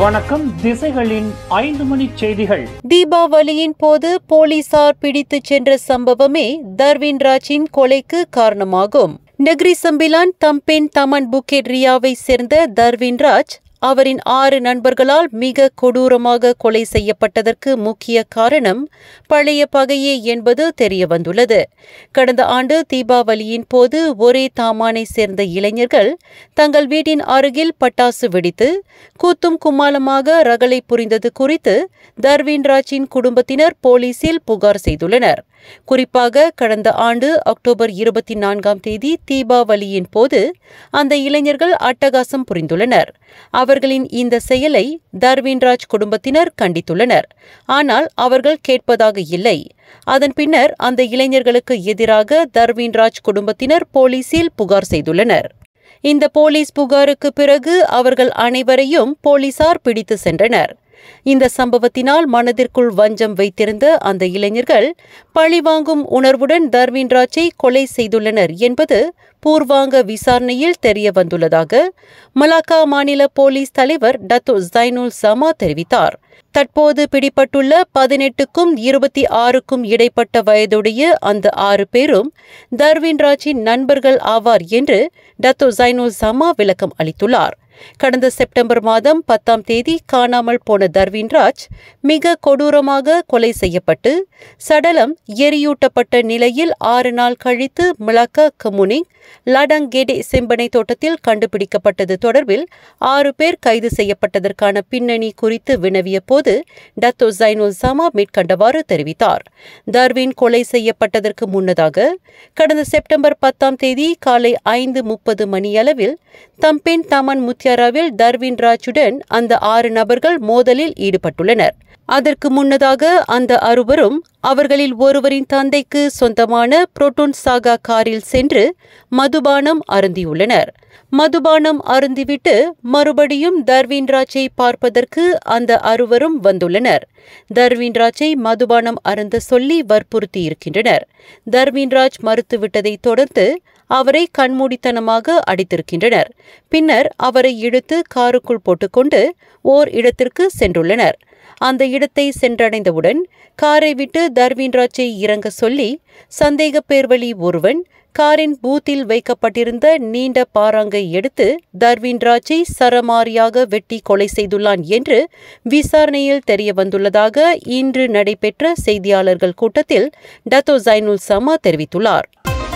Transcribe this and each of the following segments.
வணக்கம் திசைகளின் ஐந்து மணி செய்திகள் தீபாவளியின் போது போலீசார் பிடித்துச் சென்ற சம்பவமே தர்வின் ராஜின் கொலைக்கு காரணமாகும் Negeri Sembilan Tampin Taman Bukit ரியாவை சேர்ந்த தர்வின் ராஜ் அவரின் ஆறு நண்பர்களால் மிக கொடூரமாக கொலை செய்யப்பட்டதற்கு முக்கிய காரணம் பழைய பகையே என்பது தெரியவந்துள்ளது கடந்த ஆண்டு தீபாவளியின் போது ஒரே தாமானை சேர்ந்த இளைஞர்கள் தங்கள் வீட்டின் அருகில் பட்டாசு வெடித்து கூத்தும் கும்மாளமாக ரகளை புரிந்தது குறித்து தர்வின் ராஜின் குடும்பத்தினர் போலீசில் புகார் செய்துள்ளனர் குறிப்பாக கடந்த ஆண்டு அக்டோபர் இருபத்தி நான்காம் தேதி தீபாவளியின் போது அந்த இளைஞர்கள் அட்டகாசம் புரிந்துள்ளனர் அவர்களின் இந்த செயலை தர்வின்ராஜ் குடும்பத்தினர் கண்டித்துள்ளனர் ஆனால் அவர்கள் கேட்பதாக இல்லை அதன் பின்னர் அந்த இளைஞர்களுக்கு எதிராக தர்வின்ராஜ் குடும்பத்தினர் போலீசில் புகார் செய்துள்ளனர் இந்த போலீஸ் புகாருக்கு பிறகு அவர்கள் அனைவரையும் போலீசார் பிடித்து சென்றனர் இந்த சம்பவத்தினால் மனதிற்குள் வஞ்சம் வைத்திருந்த அந்த இளைஞர்கள் பழிவாங்கும் உணர்வுடன் தர்வின்ராஜை கொலை செய்துள்ளனர் என்பது பூர்வாங்க விசாரணையில் தெரிய வந்துள்ளதாக மலாக்கா மாநில போலீஸ் தலைவர் டத்தோ ஜைனுல் சமா தெரிவித்தார் தற்போது பிடிபட்டுள்ள பதினெட்டுக்கும் இருபத்தி ஆறுக்கும் இடைப்பட்ட வயதுடைய அந்த ஆறு பேரும் தர்வின்ராஜின் நண்பர்கள் ஆவார் என்று டத்தோ ஜைனுல் சமா விளக்கம் அளித்துள்ளார் கடந்த செப்டம்பர் மாதம் பத்தாம் தேதி காணாமல் போன தர்வின்ராஜ் மிக கொடூரமாக கொலை செய்யப்பட்டு சடலம் எரியூட்டப்பட்ட நிலையில் ஆறு நாள் கழித்து மிளக்கா கமுனிங் லடங்கேடே செம்பனை தோட்டத்தில் கண்டுபிடிக்கப்பட்டது தொடர்பில் ஆறு பேர் கைது செய்யப்பட்டதற்கான பின்னணி குறித்து வினவிய போது டத்தோ ஜைனுல் சமா மேற்கண்டவாறு தெரிவித்தார் தர்வின் கொலை செய்யப்பட்டதற்கு முன்னதாக கடந்த செப்டம்பர் பத்தாம் தேதி காலை ஐந்து முப்பது மணியளவில் தம்பென் தமன் முத்தியாராவில் தர்வின் ராஜுடன் அந்த ஆறு நபர்கள் மோதலில் ஈடுபட்டுள்ளனர் அதற்கு முன்னதாக அந்த அறுவரும் அவர்களில் ஒருவரின் தந்தைக்கு சொந்தமான புரோட்டோன் சாகா காரில் சென்று மதுபானம் அருந்தியுள்ளனர் மதுபானம் அருந்திவிட்டு மறுபடியும் தர்வின்ராஜை பார்ப்பதற்கு அந்த அறுவரும் வந்துள்ளனர் தர்வின்ராஜை மதுபானம் அருந்த சொல்லி வற்புறுத்தியிருக்கின்றனர் தர்வின்ராஜ் மறுத்துவிட்டதைத் தொடர்ந்து அவரை கண்மூடித்தனமாக அடித்திருக்கின்றனர் பின்னர் அவரை இழுத்து காருக்குள் போட்டுக்கொண்டு ஓர் இடத்திற்கு சென்றுள்ளனர் அந்த இடத்தை சென்றடைந்தவுடன் காரை விட்டு தர்வின்ராஜை இறங்க சொல்லி சந்தேக பேர்வழி ஒருவன் காரின் பூத்தில் வைக்கப்பட்டிருந்த நீண்ட பாறாங்கை எடுத்து தர்வின்ராஜை சரமாரியாக வெட்டி கொலை செய்துள்ளான் என்று விசாரணையில் தெரிய வந்துள்ளதாக இன்று நடைபெற்ற செய்தியாளர்கள் கூட்டத்தில் டத்தோ ஜைனுல் சமா தெரிவித்துள்ளார்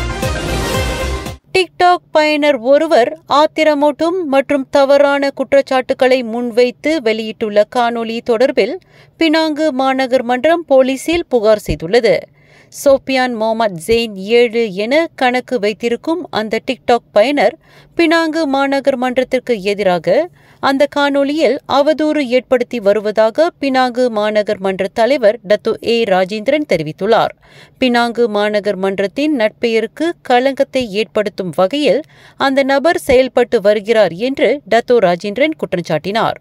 டிக்டாக் பயனர் ஒருவர் ஆத்திரமூட்டும் மற்றும் தவறான குற்றச்சாட்டுகளை முன்வைத்து வெளியிட்டுள்ள காணொலி தொடர்பில் பினாங்கு மாநகர் மன்றம் போலீசில் புகார் செய்துள்ளது சோபியான் மொஹமத் ஜெயின் ஏழு என கணக்கு வைத்திருக்கும் அந்த டிக்டாக் பயனர் பினாங்கு மாநகர் மன்றத்திற்கு எதிராக அந்த காணொலியில் அவதூறு ஏற்படுத்தி வருவதாக பினாங்கு மாநகர் மன்ற தலைவர் டத்து ஏ ராஜேந்திரன் தெரிவித்துள்ளார் பினாங்கு மாநகர் மன்றத்தின் நட்பெயருக்கு களங்கத்தை ஏற்படுத்தும் வகையில் அந்த நபர் செயல்பட்டு வருகிறார் என்று டத்தோ ராஜேந்திரன் குற்றம் சாட்டினார்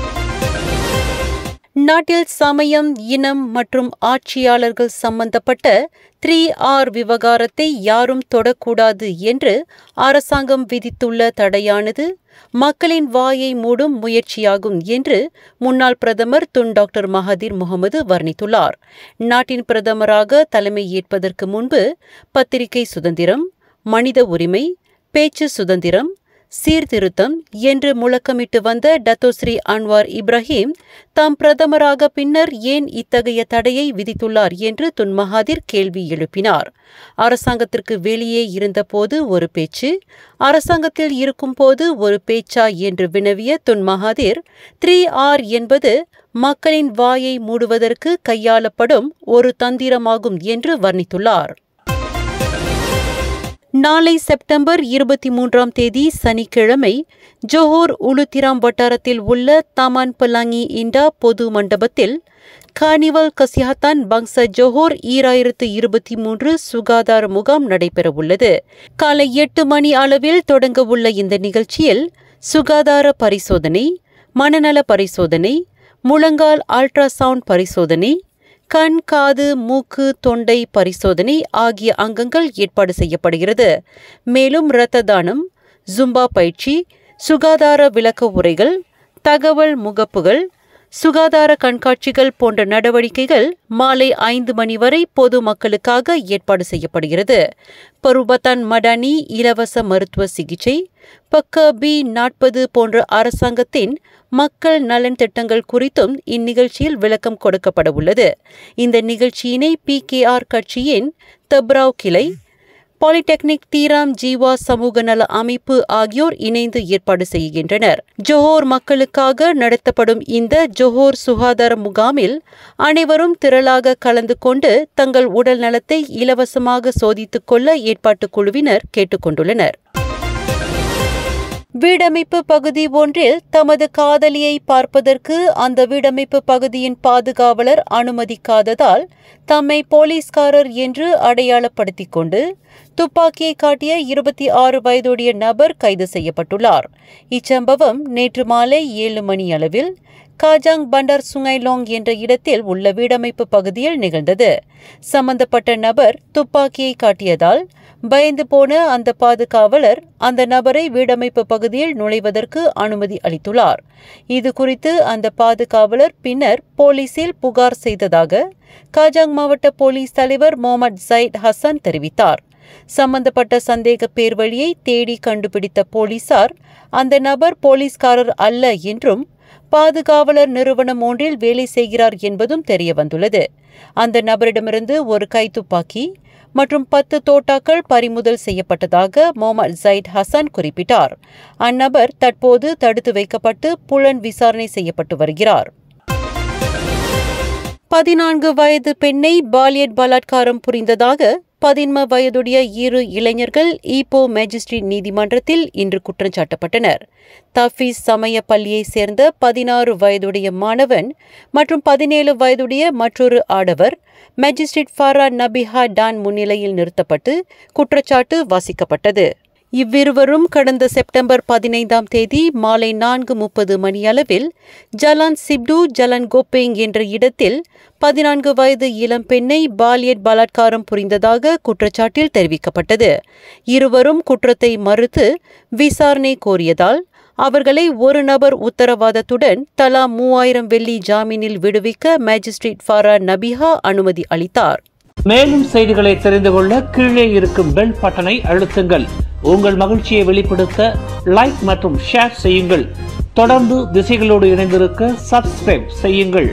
நாட்டில் சமயம் இனம் மற்றும் ஆட்சியாளர்கள் சம்பந்தப்பட்ட த்ரீ ஆர் விவகாரத்தை யாரும் தொடக்கூடாது என்று அரசாங்கம் விதித்துள்ள தடையானது மக்களின் வாயை மூடும் முயற்சியாகும் என்று முன்னாள் பிரதமர் துன் டாக்டர் மஹதிர் முகமது வர்ணித்துள்ளார் நாட்டின் பிரதமராக தலைமை ஏற்பதற்கு முன்பு பத்திரிகை சுதந்திரம் மனித உரிமை பேச்சு சுதந்திரம் சீர்திருத்தம் என்று முழக்கமிட்டு வந்த டத்தோஸ்ரீ அன்வார் இப்ராஹிம் தாம் பிரதமராக பின்னர் ஏன் இத்தகைய தடையை விதித்துள்ளார் என்று துன் மகாதிர் கேள்வி எழுப்பினார் அரசாங்கத்திற்கு வெளியே இருந்தபோது ஒரு பேச்சு அரசாங்கத்தில் இருக்கும்போது ஒரு பேச்சா என்று வினவிய துன் மகாதிர் த்ரீ ஆர் என்பது மக்களின் வாயை மூடுவதற்கு கையாளப்படும் ஒரு தந்திரமாகும் என்று வர்ணித்துள்ளார் நாளை செப்டம்பர் இருபத்தி மூன்றாம் தேதி சனிக்கிழமை ஜோஹோர் உளுத்திராம் வட்டாரத்தில் உள்ள தமான் பலாங்கி இண்டா பொது மண்டபத்தில் கார்னிவல் கசியாத்தான் பங்ச ஜோஹோர் ஈராயிரத்து இருபத்தி மூன்று சுகாதார முகாம் நடைபெறவுள்ளது காலை எட்டு மணி அளவில் தொடங்கவுள்ள இந்த நிகழ்ச்சியில் சுகாதார பரிசோதனை மனநல பரிசோதனை முழங்கால் அல்ட்ராசவுண்ட் பரிசோதனை கண் காது மூக்கு தொண்டை பரிசோதனை ஆகிய அங்கங்கள் ஏற்பாடு செய்யப்படுகிறது மேலும் இரத்த தானம் ஜும்பா பயிற்சி சுகாதார விளக்க உரைகள் தகவல் முகப்புகள் சுகாதார கண்காட்சிகள் போன்ற நடவடிக்கைகள் மாலை ஐந்து மணி வரை பொது மக்களுக்காக ஏற்பாடு செய்யப்படுகிறது பருபத்தான் மடானி இலவச மருத்துவ சிகிச்சை பக்க பி நாற்பது போன்ற அரசாங்கத்தின் மக்கள் நலன் திட்டங்கள் குறித்தும் இந்நிகழ்ச்சியில் விளக்கம் கொடுக்கப்பட உள்ளது இந்த நிகழ்ச்சியினை பி கட்சியின் தப்ராவ் கிளை பாலிடெக்னிக் தீராம் ஜீவா சமூக நல அமைப்பு ஆகியோர் இணைந்து ஏற்பாடு செய்கின்றனர் ஜோஹோர் மக்களுக்காக நடத்தப்படும் இந்த ஜோஹோர் சுகாதார முகாமில் அனைவரும் திரளாக கலந்து கொண்டு தங்கள் உடல் நலத்தை இலவசமாக சோதித்துக் கொள்ள ஏற்பாட்டுக் குழுவினர் கேட்டுக்கொண்டுள்ளனர் வீடமைப்பு பகுதி ஒன்றில் தமது காதலியை பார்ப்பதற்கு அந்த வீடமைப்பு பகுதியின் பாதுகாவலர் அனுமதிக்காததால் தம்மை போலீஸ்காரர் என்று அடையாளப்படுத்திக் கொண்டு துப்பாக்கியை காட்டிய இருபத்தி ஆறு வயதுடைய நபர் கைது செய்யப்பட்டுள்ளார் இச்சம்பவம் நேற்று மாலை ஏழு மணி அளவில் காஜாங் பண்டார் சுங்கைலாங் என்ற இடத்தில் உள்ள வீடமைப்பு பகுதியில் நிகழ்ந்தது சம்பந்தப்பட்ட நபர் துப்பாக்கியை காட்டியதால் பயந்து போன அந்த பாதுகாவலர் அந்த நபரை வீடமைப்பு பகுதியில் நுழைவதற்கு அனுமதி அளித்துள்ளார் இது குறித்து அந்த பாதுகாவலர் பின்னர் போலீசில் புகார் செய்ததாக காஜாங் மாவட்ட போலீஸ் தலைவர் முகமது ஜயிட் ஹசன் தெரிவித்தார் சம்பந்தப்பட்ட சந்தேக பேர் வழியை தேடி கண்டுபிடித்த போலீசார் அந்த நபர் போலீஸ்காரர் அல்ல என்றும் பாதுகாவலர் நிறுவனம் ஒன்றில் வேலை செய்கிறார் என்பதும் தெரியவந்துள்ளது அந்த நபரிடமிருந்து ஒரு கைத்துப்பாக்கி மற்றும் பத்து தோட்டாக்கள் பறிமுதல் செய்யப்பட்டதாக முகமது ஜயிட் ஹசன் குறிப்பிட்டார் அந்நபர் தற்போது தடுத்து வைக்கப்பட்டு புலன் விசாரணை செய்யப்பட்டு வருகிறார் பதினான்கு வயது பெண்ணை பாலியட் பலாத்காரம் புரிந்ததாக பதின்ம வயதுடைய இரு இளைஞர்கள் ஈப்போ மேஜிஸ்ட்ரேட் நீதிமன்றத்தில் இன்று குற்றம் சாட்டப்பட்டனர் தஃபீஸ் சமய பள்ளியைச் சேர்ந்த பதினாறு வயதுடைய மாணவன் மற்றும் பதினேழு வயதுடைய மற்றொரு ஆடவர் மேஜிஸ்ட்ரேட் ஃபாரா நபிஹா டான் முன்னிலையில் நிறுத்தப்பட்டு குற்றச்சாட்டு வாசிக்கப்பட்டது இவ்விருவரும் கடந்த செப்டம்பர் பதினைந்தாம் தேதி மாலை நான்கு முப்பது மணியளவில் ஜலான் சிப்டு ஜலன் கோப்பேங் என்ற இடத்தில் பதினான்கு வயது இளம் பெண்ணை பாலியட் பலாத்காரம் புரிந்ததாக குற்றச்சாட்டில் தெரிவிக்கப்பட்டது இருவரும் குற்றத்தை மறுத்து விசாரணை கோரியதால் அவர்களை ஒரு நபர் உத்தரவாதத்துடன் தலா மூவாயிரம் வெள்ளி ஜாமீனில் விடுவிக்க மேஜிஸ்ட்ரேட் ஃபாரா நபிஹா அனுமதி அளித்தார் மேலும் செய்திகளை தெரிந்து கொள்ள கீழே இருக்கும் பெல் பட்டனை அழுத்துங்கள் உங்கள் மகிழ்ச்சியை வெளிப்படுத்த லைக் மற்றும் ஷேர் செய்யுங்கள் தொடர்ந்து திசைகளோடு இணைந்திருக்க சப்ஸ்கிரைப் செய்யுங்கள்